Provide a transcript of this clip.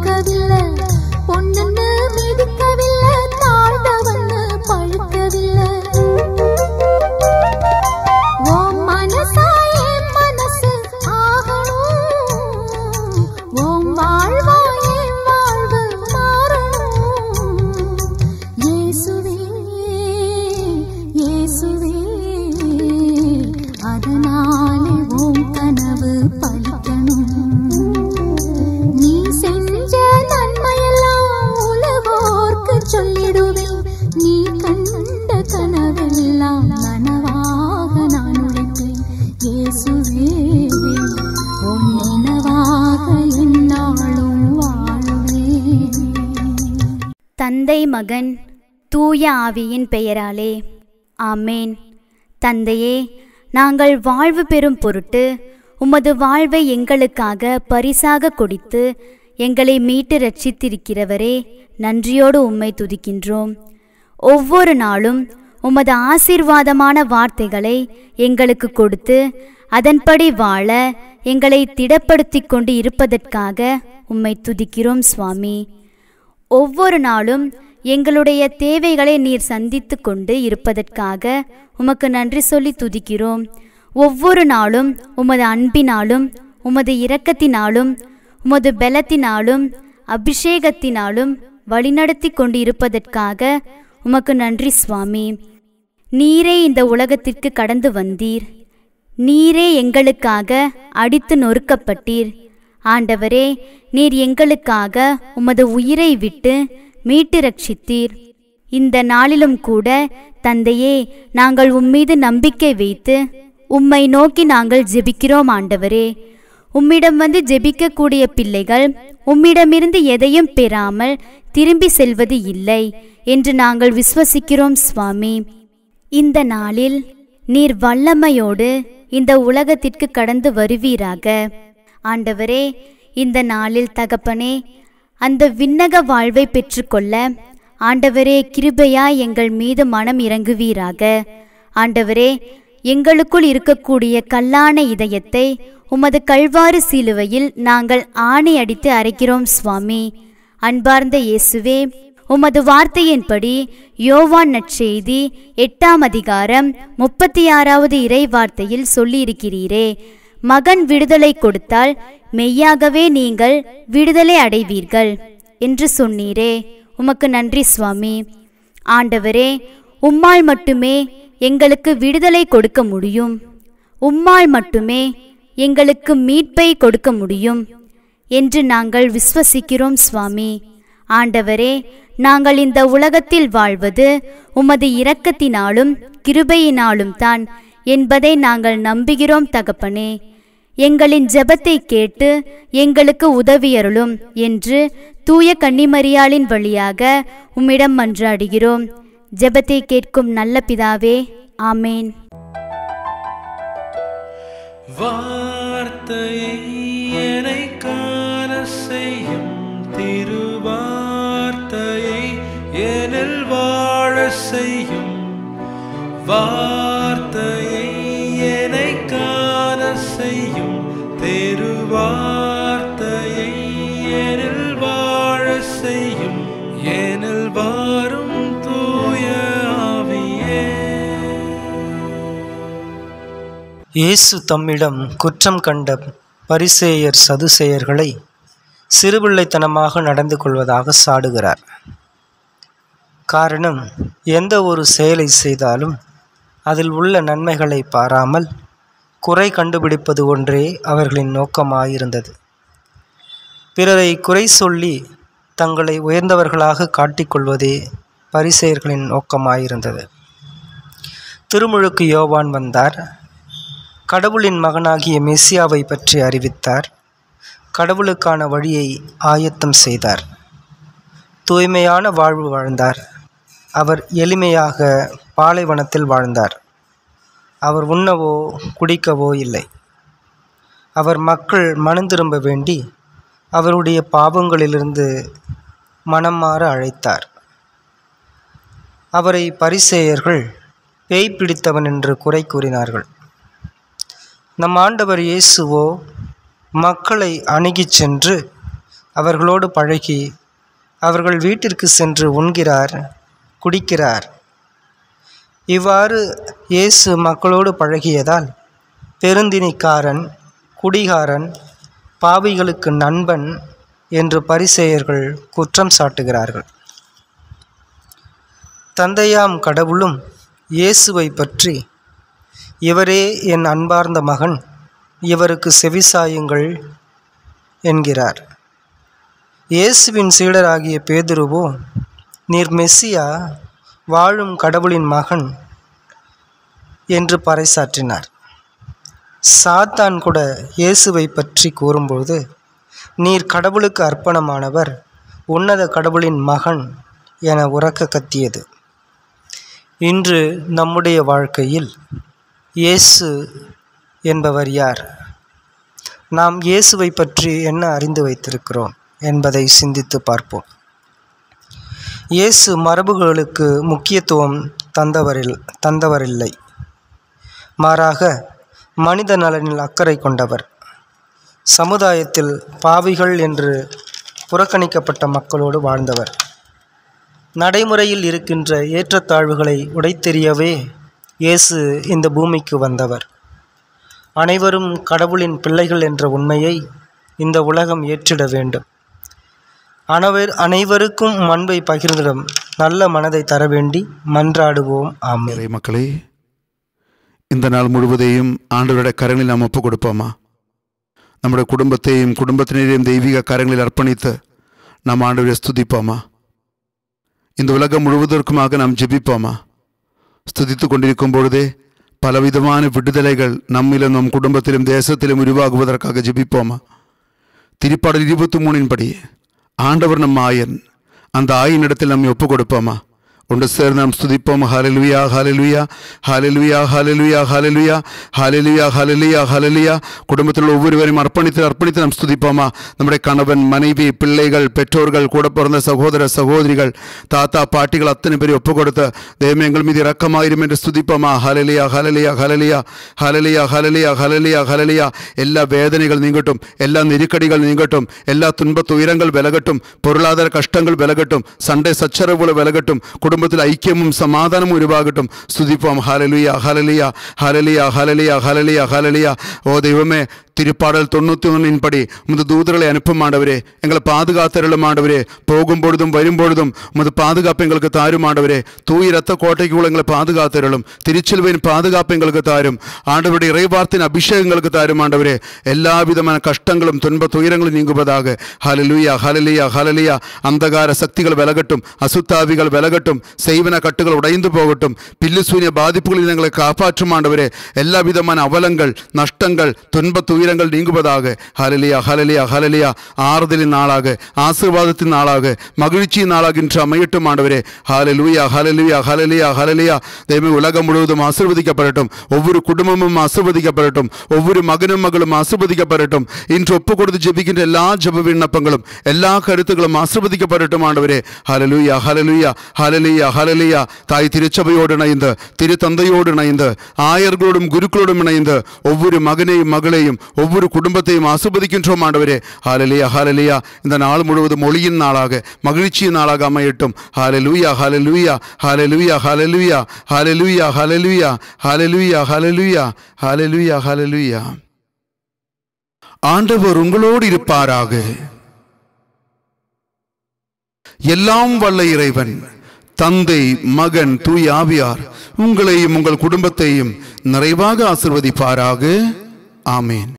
கொடுக்கவில்லை பொண்ணுன்னு மிதிக்கவில்லை தாழ்ந்தவன்னு பழுக்கவில்லை உன் மனசா என் மனசு ஆகணும் உன் வாழ்வா என் வாழ்வு மாறணும் இயேசுவே இயேசுவே அதனாலே உன் கனவு பலிக்கணும் நீ செஞ்ச நன்மையெல்லாம் உலகோர்க்கு சொல்லிடுவேன் நீ கண்ட கனவெல்லாம் நனவாக நான் உழைப்பேன் இயேசுவே உன் நினைவாக என்னாலும் வாழ்வேன் தந்தை மகன் தூய ஆவியின் பெயராலே ஆமேன் தந்தையே நாங்கள் வாழ்வு பெறும் பொருட்டு உமது வாழ்வை எங்களுக்காக பரிசாக கொடுத்து எங்களை மீட்டு ரட்சித்திருக்கிறவரே நன்றியோடு உம்மை துதிக்கின்றோம் ஒவ்வொரு நாளும் உமது ஆசீர்வாதமான வார்த்தைகளை எங்களுக்கு கொடுத்து அதன்படி வாழ எங்களை திடப்படுத்திக் கொண்டு இருப்பதற்காக உம்மை துதிக்கிறோம் சுவாமி ஒவ்வொரு நாளும் எங்களுடைய தேவைகளை நீர் சந்தித்து கொண்டு இருப்பதற்காக உமக்கு நன்றி சொல்லி துதிக்கிறோம் ஒவ்வொரு நாளும் உமது அன்பினாலும் உமது இரக்கத்தினாலும் உமது பலத்தினாலும் அபிஷேகத்தினாலும் வழிநடத்தி கொண்டு இருப்பதற்காக உமக்கு நன்றி சுவாமி நீரே இந்த உலகத்திற்கு கடந்து வந்தீர் நீரே எங்களுக்காக அடித்து நொறுக்கப்பட்டீர் ஆண்டவரே நீர் எங்களுக்காக உமது உயிரை விட்டு மீட்டு ரட்சித்தீர் இந்த நாளிலும் கூட தந்தையே நாங்கள் உம்மீது நம்பிக்கை வைத்து உம்மை நோக்கி நாங்கள் ஜெபிக்கிறோம் ஆண்டவரே உம்மிடம் வந்து ஜெபிக்கக்கூடிய பிள்ளைகள் உம்மிடமிருந்து எதையும் பெறாமல் திரும்பி செல்வது இல்லை என்று நாங்கள் விசுவசிக்கிறோம் சுவாமி இந்த நாளில் நீர் வல்லமையோடு இந்த உலகத்திற்கு கடந்து வருவீராக ஆண்டவரே இந்த நாளில் தகப்பனே அந்த விண்ணக வாழ்வை பெற்றுக்கொள்ள ஆண்டவரே கிருபையாய் எங்கள் மீது மனம் இறங்குவீராக ஆண்டவரே எங்களுக்குள் இருக்கக்கூடிய கல்லான இதயத்தை உமது கல்வாறு சிலுவையில் நாங்கள் ஆணை அடித்து அரைக்கிறோம் சுவாமி அன்பார்ந்த இயேசுவே உமது வார்த்தையின்படி யோவான் நற்செய்தி எட்டாம் அதிகாரம் முப்பத்தி ஆறாவது இறை வார்த்தையில் சொல்லியிருக்கிறீரே மகன் விடுதலை கொடுத்தால் மெய்யாகவே நீங்கள் விடுதலை அடைவீர்கள் என்று சொன்னீரே உமக்கு நன்றி சுவாமி ஆண்டவரே உம்மால் மட்டுமே எங்களுக்கு விடுதலை கொடுக்க முடியும் உம்மால் மட்டுமே எங்களுக்கு மீட்பை கொடுக்க முடியும் என்று நாங்கள் விஸ்வசிக்கிறோம் சுவாமி ஆண்டவரே நாங்கள் இந்த உலகத்தில் வாழ்வது உமது இரக்கத்தினாலும் கிருபையினாலும் தான் என்பதை நாங்கள் நம்புகிறோம் தகப்பனே எங்களின் ஜெபத்தை கேட்டு எங்களுக்கு உதவியருளும் என்று தூய கன்னிமரியாளின் வழியாக உம்மிடம் மன்றாடுகிறோம் ஜெபத்தை கேட்கும் நல்ல பிதாவே ஆமேன் வார்த்தையை என்னை காண செய்யும் திருவார்த்தையை எனில் வாழ செய்யும் வார்த்தையை என்னை காண செய்யும் திருவார்த்தையை எனில் வாழ செய்யும் எனில் வாரும் தூய ஆவியே இயேசு தம்மிடம் குற்றம் கண்ட பரிசேயர் சதுசேயர்களை சிறுபிள்ளைத்தனமாக நடந்து கொள்வதாக சாடுகிறார் காரணம் எந்த ஒரு செயலை செய்தாலும் அதில் உள்ள நன்மைகளை பாராமல் குறை கண்டுபிடிப்பது ஒன்றே அவர்களின் நோக்கமாயிருந்தது பிறரை குறை சொல்லி தங்களை உயர்ந்தவர்களாக காட்டிக்கொள்வதே பரிசேயர்களின் நோக்கமாயிருந்தது திருமுழுக்கு யோவான் வந்தார் கடவுளின் மகனாகிய மெஸ்ஸியாவை பற்றி அறிவித்தார் கடவுளுக்கான வழியை ஆயத்தம் செய்தார் தூய்மையான வாழ்வு வாழ்ந்தார் அவர் எளிமையாக பாலைவனத்தில் வாழ்ந்தார் அவர் உண்ணவோ குடிக்கவோ இல்லை அவர் மக்கள் மனம் திரும்ப வேண்டி அவருடைய பாவங்களிலிருந்து மனம் மாற அழைத்தார் அவரை பரிசேயர்கள் பேய் பிடித்தவன் என்று குறை கூறினார்கள் நம் ஆண்டவர் இயேசுவோ மக்களை அணுகிச் சென்று அவர்களோடு பழகி அவர்கள் வீட்டிற்கு சென்று உண்கிறார் குடிக்கிறார் இவ்வாறு இயேசு மக்களோடு பழகியதால் பெருந்தினிக்காரன் குடிகாரன் பாவிகளுக்கு நண்பன் என்று பரிசேயர்கள் குற்றம் சாட்டுகிறார்கள் தந்தையாம் கடவுளும் இயேசுவை பற்றி இவரே என் அன்பார்ந்த மகன் இவருக்கு செவிசாயுங்கள் என்கிறார் இயேசுவின் சீடராகிய பேதுருவோ நீர் மெஸ்ஸியா வாழும் கடவுளின் மகன் என்று பறைசாற்றினார் சாத்தான் கூட இயேசுவை பற்றி கூறும்போது நீர் கடவுளுக்கு அர்ப்பணமானவர் உன்னத கடவுளின் மகன் என உறக்க கத்தியது இன்று நம்முடைய வாழ்க்கையில் இயேசு என்பவர் யார் நாம் இயேசுவை பற்றி என்ன அறிந்து வைத்திருக்கிறோம் என்பதை சிந்தித்து பார்ப்போம் இயேசு மரபுகளுக்கு முக்கியத்துவம் தந்தவரில் தந்தவரில்லை மாறாக மனித நலனில் அக்கறை கொண்டவர் சமுதாயத்தில் பாவிகள் என்று புறக்கணிக்கப்பட்ட மக்களோடு வாழ்ந்தவர் நடைமுறையில் இருக்கின்ற ஏற்றத்தாழ்வுகளை உடைத்தெறியவே இயேசு இந்த பூமிக்கு வந்தவர் அனைவரும் கடவுளின் பிள்ளைகள் என்ற உண்மையை இந்த உலகம் ஏற்றிட வேண்டும் அனைவர் அனைவருக்கும் அன்பை பகிர்ந்திடும் நல்ல மனதை தர வேண்டி மன்றாடுவோம் ஆமே இறை மக்களே இந்த நாள் முழுவதையும் ஆண்டவருடைய கரங்களில் நாம் ஒப்புக் கொடுப்போமா நம்முடைய குடும்பத்தையும் குடும்பத்தினரையும் தெய்வீக கரங்களில் அர்ப்பணித்து நாம் ஆண்டவரை ஸ்துதிப்போமா இந்த உலகம் முழுவதற்குமாக நாம் ஜெபிப்போமா ஸ்துதித்து கொண்டிருக்கும் பொழுதே பலவிதமான விடுதலைகள் நம்மிலும் நம் குடும்பத்திலும் தேசத்திலும் உருவாகுவதற்காக ஜெபிப்போமா திருப்பாடல் இருபத்தி மூணின் படி ஆண்டவர் நம் ஆயன் அந்த ஆயினிடத்தில் நம்மை ஒப்புக் கொடுப்போமா ஒன்று சேர்ந்து நாம் ஸ்துதிப்போம் ஹalleluya ஹalleluya ஹalleluya ஹalleluya ஹalleluya ஹalleluya ஹalleluya ஹalleluya குடும்பத்தில் ஒவ்வொருவரையும் அர்ப்பணித்து அர்ப்பணித்து நாம் ஸ்துதிப்போமா நம்முடைய கணவன் மனைவி பிள்ளைகள் பெற்றோர்கள் கூட பிறந்த சகோதர சகோதரிகள் தாத்தா பாட்டிகள் அத்தனை பேரை ஒப்புக் கொடுத்த தெய்வம் எங்கள் மீது இரக்கமாயிரும் என்று ஸ்துதிப்போமா ஹalleluya ஹalleluya ஹalleluya ஹalleluya ஹalleluya ஹalleluya ஹalleluya எல்லா வேதனைகள் நீங்கட்டும் எல்லா நெருக்கடிகள் நீங்கட்டும் எல்லா துன்ப துயரங்கள் விலகட்டும் பொருளாதார கஷ்டங்கள் விலகட்டும் சண்டை சச்சரவுகள் விலகட்டும் குடும்பத்தில் ஐக்கியமும் சமாதானமும் உருவாகட்டும் ஸ்துதிப்போம் ஹalleluya ஹalleluya ஹalleluya ஹalleluya ஹalleluya ஹalleluya ஓ தெய்வமே திருப்பாடல் தொண்ணூற்றி ஒன்றின் படி உமது தூதர்களை அனுப்பும் ஆண்டவரே எங்களை பாதுகாத்தருளும் ஆண்டவரே போகும் பொழுதும் வரும் பொழுதும் உமது பாதுகாப்பு எங்களுக்கு தாரும் ஆண்டவரே தூய் ரத்த கோட்டைக்குள்ள எங்களை பாதுகாத்தருளும் திருச்சிலுவையின் பாதுகாப்பு எங்களுக்கு தாரும் ஆண்டவருடைய இறைவார்த்தின் அபிஷேகங்களுக்கு தாரும் ஆண்டவரே எல்லா விதமான கஷ்டங்களும் துன்ப துயரங்களும் நீங்குவதாக ஹalleluya ஹalleluya ஹalleluya அந்தகார சக்திகள் விலகட்டும் அசுத்தாவிகள் விலகட்டும் செய்வன கட்டுகள் உடைந்து போகட்டும் பில்லு சூரிய பாதிப்புகளில் எங்களை காப்பாற்றும் ஆண்டவரே எல்லா விதமான அவலங்கள் நஷ்டங்கள் துன்ப துயரங்கள் நீங்குவதாக ஹalleluya ஹalleluya ஹalleluya ஆறுதலின் நாளாக ஆசீர்வாதத்தின் நாளாக மகிழ்ச்சியின் நாளாக இன்று அமையட்டும் ஆண்டவரே ஹalleluya ஹalleluya ஹalleluya ஹalleluya தெய்வமே உலகம் முழுவதும் ஆசீர்வதிக்கப்படட்டும் ஒவ்வொரு குடும்பமும் ஆசீர்வதிக்கப்படட்டும் ஒவ்வொரு மகனும் மகளும் ஆசீர்வதிக்கப்படட்டும் இன்று ஒப்பு கொடுத்து ஜெபிக்கின்ற எல்லா ஜெப விண்ணப்பங்களும் எல்லா கருத்துக்களும் ஆசீர்வதிக்கப்படட்டும் ஆண்டவரே ஹalleluya ஹalleluya ஹalleluya ஹalleluya தாய் திருச்சபையோடு இணைந்து திரு தந்தையோடு இணைந்து ஆயர்களோடும் குருக்களோடும் இணைந்து ஒவ்வொரு மகனையும் மகளையும் ஒவ்வொரு குடும்பத்தையும் ஆசிர்வதிக்கின்றோம் ஆண்டவரே ஹalleluya ஹalleluya இந்த நாள் முழுவதும் ஒளியின் நாளாக மகிழ்ச்சியின் நாளாக அமையட்டும் ஹalleluya ஹalleluya ஹalleluya ஹalleluya ஹalleluya ஹalleluya ஹalleluya ஹalleluya ஹalleluya ஹalleluya ஆண்டவர் உங்களோடு இருப்பாராக எல்லாம் வல்ல இறைவன் தந்தை மகன் தூய் ஆவியார் உங்களையும் உங்கள் குடும்பத்தையும் நிறைவாக ஆசிர்வதிப்பாராக ஆமேன்